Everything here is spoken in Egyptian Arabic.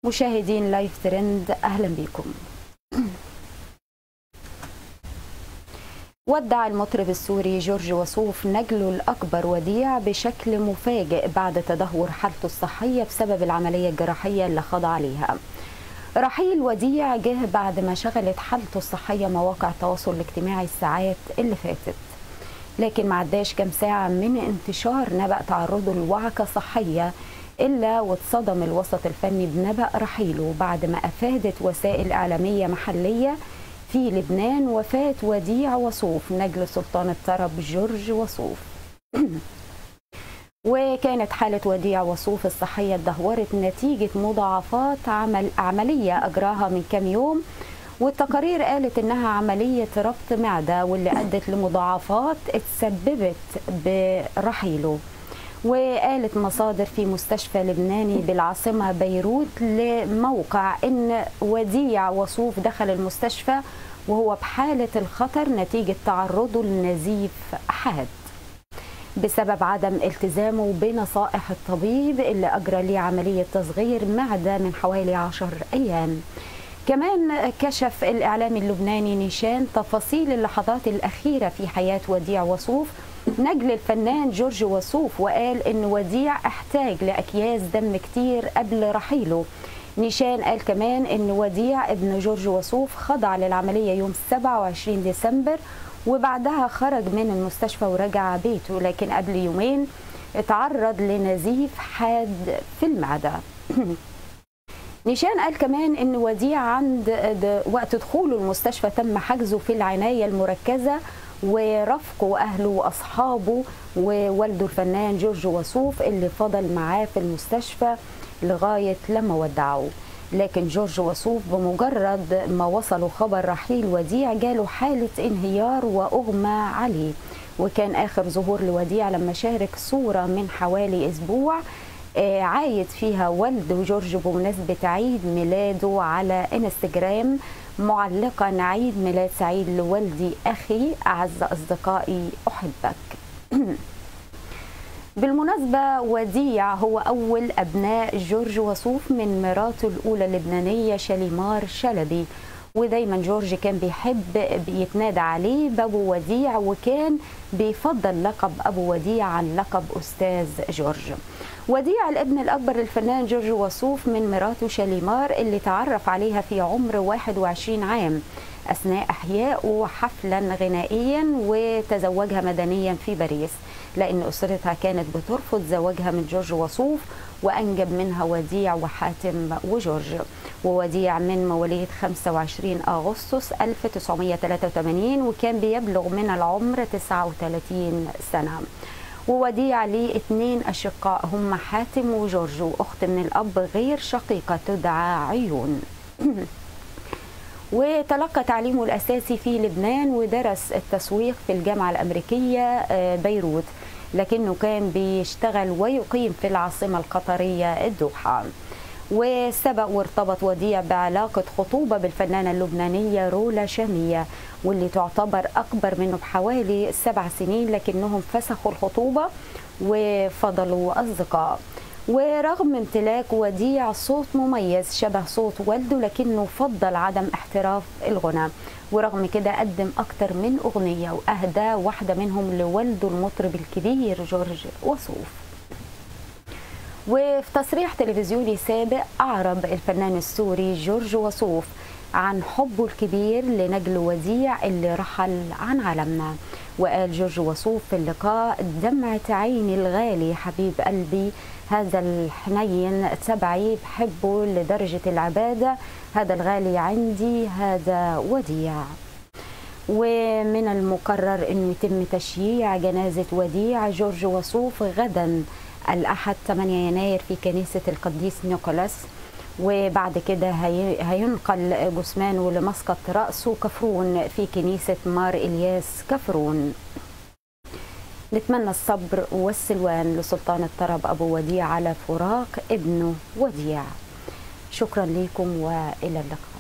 مشاهدين لايف ترند اهلا بكم ودع المطرب السوري جورج وسوف نجله الأكبر وديع بشكل مفاجئ بعد تدهور حالته الصحية بسبب العملية الجراحية اللي خضع ليها رحيل وديع جه بعد ما شغلت حالته الصحية مواقع التواصل الاجتماعي الساعات اللي فاتت لكن ما عداش كام ساعة من انتشار نبأ تعرضه لوعكة صحية إلا واتصدم الوسط الفني بنبأ رحيله بعد ما أفادت وسائل إعلامية محلية في لبنان وفاة وديع وصوف نجل سلطان الطرب جورج وصوف وكانت حالة وديع وصوف الصحية اتدهورت نتيجة مضاعفات عمل عملية أجراها من كام يوم والتقارير قالت إنها عملية ربط معدة واللي أدت لمضاعفات اتسببت برحيله وقالت مصادر في مستشفى لبناني بالعاصمة بيروت لموقع إن وديع وصوف دخل المستشفى وهو بحالة الخطر نتيجة تعرضه لنزيف حاد بسبب عدم التزامه بنصائح الطبيب اللي أجرى ليه عملية تصغير معدة من حوالي عشر أيام كمان كشف الإعلامي اللبناني نيشان تفاصيل اللحظات الأخيرة في حياة وديع وصوف نجل الفنان جورج وسوف وقال ان وديع احتاج لاكياس دم كتير قبل رحيله نيشان قال كمان ان وديع ابن جورج وسوف خضع للعمليه يوم 27 ديسمبر وبعدها خرج من المستشفى ورجع بيته لكن قبل يومين اتعرض لنزيف حاد في المعده نيشان قال كمان ان وديع عند وقت دخوله المستشفى تم حجزه في العنايه المركزه ورفقه أهله وأصحابه ووالده الفنان جورج وسوف اللي فضل معاه في المستشفى لغاية لما ودعوه لكن جورج وسوف بمجرد ما وصلوا خبر رحيل وديع جاله حالة انهيار وأغمى عليه وكان آخر ظهور لوديع لما شارك صورة من حوالي أسبوع عايد فيها والده جورج بمناسبة عيد ميلاده على انستجرام معلقا عيد ميلاد سعيد لوالدي أخي أعز أصدقائي أحبك بالمناسبة وديع هو أول أبناء جورج وسوف من مراته الأولى اللبنانية شاليمار شلبي ودايما جورج كان بيحب يتنادى عليه بابو وديع وكان بيفضل لقب أبو وديع عن لقب أستاذ جورج وديع الابن الأكبر للفنان جورج وسوف من مراته شاليمار اللي تعرف عليها في عمر 21 عام أثناء إحيائه حفلا غنائيا وتزوجها مدنيا في باريس لأن أسرتها كانت بترفض زواجها من جورج وسوف وأنجب منها وديع وحاتم وجورج ووديع من مواليد 25 أغسطس 1983 وكان بيبلغ من العمر 39 سنة ووديع ليه اثنين أشقاء هم حاتم وجورج وأخت من الأب غير شقيقة تدعى عيون وتلقى تعليمه الأساسي في لبنان ودرس التسويق في الجامعة الأمريكية بيروت لكنه كان بيشتغل ويقيم في العاصمة القطرية الدوحة وسبق وارتبط وديع بعلاقة خطوبة بالفنانة اللبنانية رولا شامية واللي تعتبر أكبر منه بحوالي سبع سنين لكنهم فسخوا الخطوبة وفضلوا أصدقاء ورغم امتلاك وديع صوت مميز شبه صوت والده لكنه فضل عدم احتراف الغنى ورغم كده قدم أكتر من أغنية وأهدى واحدة منهم لوالده المطرب الكبير جورج وسوف وفي تصريح تلفزيوني سابق أعرب الفنان السوري جورج وسوف عن حبه الكبير لنجل وديع اللي رحل عن عالمنا وقال جورج وسوف في اللقاء دمعة عيني الغالي حبيب قلبي هذا الحنين تبعي بحبه لدرجة العبادة هذا الغالي عندي هذا وديع ومن المقرر أنه يتم تشييع جنازة وديع جورج وسوف غدا الأحد 8 يناير في كنيسة القديس نيكولاس وبعد كده هينقل جثمانه لمسقط رأسه كفرون في كنيسة مار إلياس كفرون نتمنى الصبر والسلوان لسلطان الطرب أبو وديع على فراق ابنه وديع شكرا لكم وإلى اللقاء